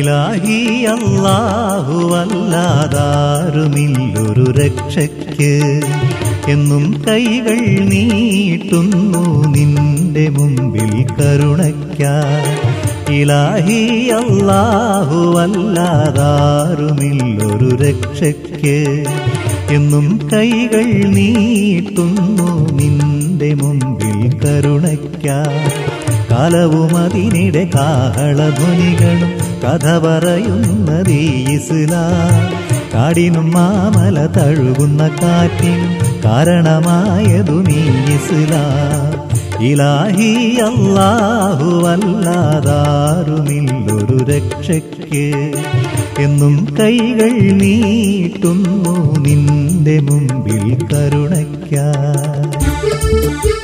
ഇലാഹി അല്ലാഹുവല്ലാതാരുമില്ലൊരു രക്ഷയ്ക്ക് എന്നും കൈകൾ നീട്ടുന്നു നിന്റെ മുമ്പിൽ കരുണയ്ക്കായി ഇലാഹി അല്ലാഹുവല്ലാതാരുമില്ലൊരു രക്ഷയ്ക്ക് എന്നും കൈകൾ നീട്ടുന്നു നിന്റെ മുമ്പിൽ കരുണയ്ക്കായി കാലവും അതിനിടെ കാഹളധ്വനികളും കഥ പറയുന്നത് ഇസ്ലാം കാടിനും മാമല തഴുകുന്ന കാറ്റിനും കാരണമായതു നീ ഇസ്ലാം ഇലാഹി അല്ലാഹു അല്ലാതാരുമില്ലൊരു രക്ഷയ്ക്ക് എന്നും കൈകൾ നീട്ടുന്നു നിന്റെ മുമ്പിൽ കരുണയ്ക്കായി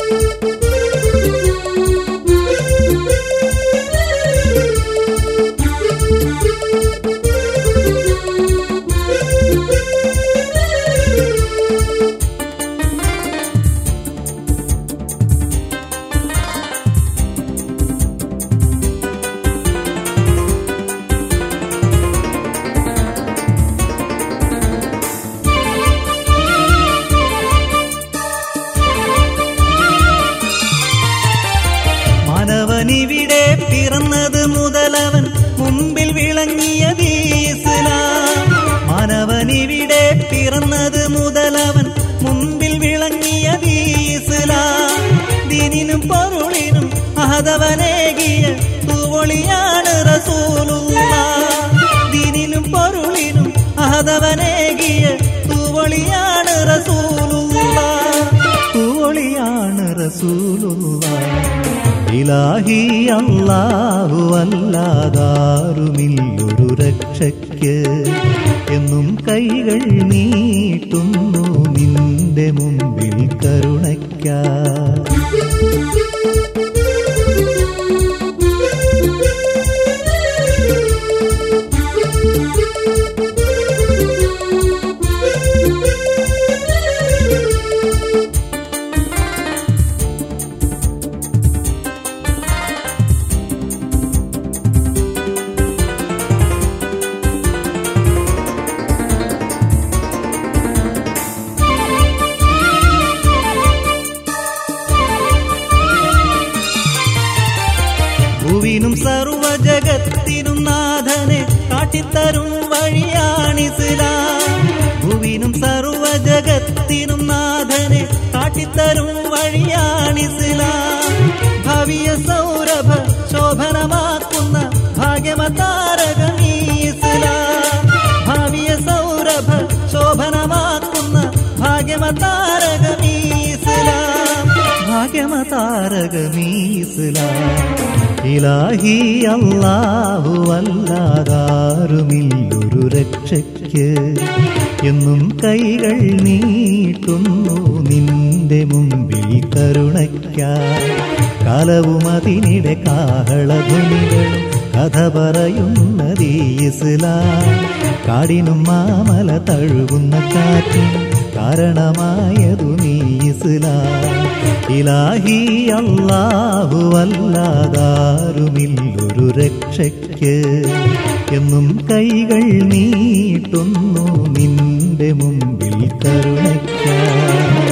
മാനവനിവിടെ പിറന്നത് മുതലവൻ മുമ്പിൽ വിളങ്ങിയത് ഇസ്ലാം മാനവനിവിടെ പിറന്നത് മുതലവൻ മുമ്പിൽ വിളങ്ങിയത് ഇസ്ലാം ദിനിനും പൊരുളിനും അഹതവനേകിയ തൂവൊളിയാണ് റസൂലുള്ള ദിനിനും പൊരുളിനും അഹതവനേകിയ തൂവൊളിയാണ് റസൂലുള്ള തൂവൊളിയാണ് റസൂലുള്ള ഇലാഹി അല്ലാഹു അല്ലാതാരുമില്ലൊരു രക്ഷയ്ക്ക് എന്നും കൈകൾ നീട്ടുന്നു നിന്റെ മുമ്പിൽ കരുണയ്ക്കായി ഭൂവിനും സർവജഗത്തിനും നാഥനെ കാട്ടിത്തരും വഴിയാണിസ്ലാം ഭൂവിനും സർവജഗത്തിനും നാഥനെ കാട്ടിത്തരും വഴിയാണിസ്ലാം ഭവിയ സൗരഭ ശോഭനമാക്കുന്ന ഭാഗ്യമതാരകമീ ഇസ്ലാം ഭാവിയ സൗരഭ ശോഭനമാക്കുന്ന ഭാഗ്യമതാരകമീ ഇസ്ലാം ഭാഗ്യമതാരകമീ ഇസ്ലാം ഇലാഹി അല്ലാഹു അല്ലാതാരുമില്ലൊരു രക്ഷയ്ക്ക് എന്നും കൈകൾ നീട്ടുന്നു നിന്റെ മുമ്പിൽ കരുണയ്ക്കായി കാലവും അതിനിടെ കാഹളധ്വനികളും കഥ പറയുന്നത് ഇസ്ലാം കാടിനും മാമല തഴുകുന്ന കാറ്റിനും കാരണമായതു നീ ഇസ്ലാം ഇലാഹി അല്ലാഹു അല്ലാതാരുമില്ലൊരു രക്ഷയ്ക്ക് എന്നും കൈകൾ നീട്ടുന്നു നിന്റെ മുമ്പിൽ കരുണയ്ക്കായി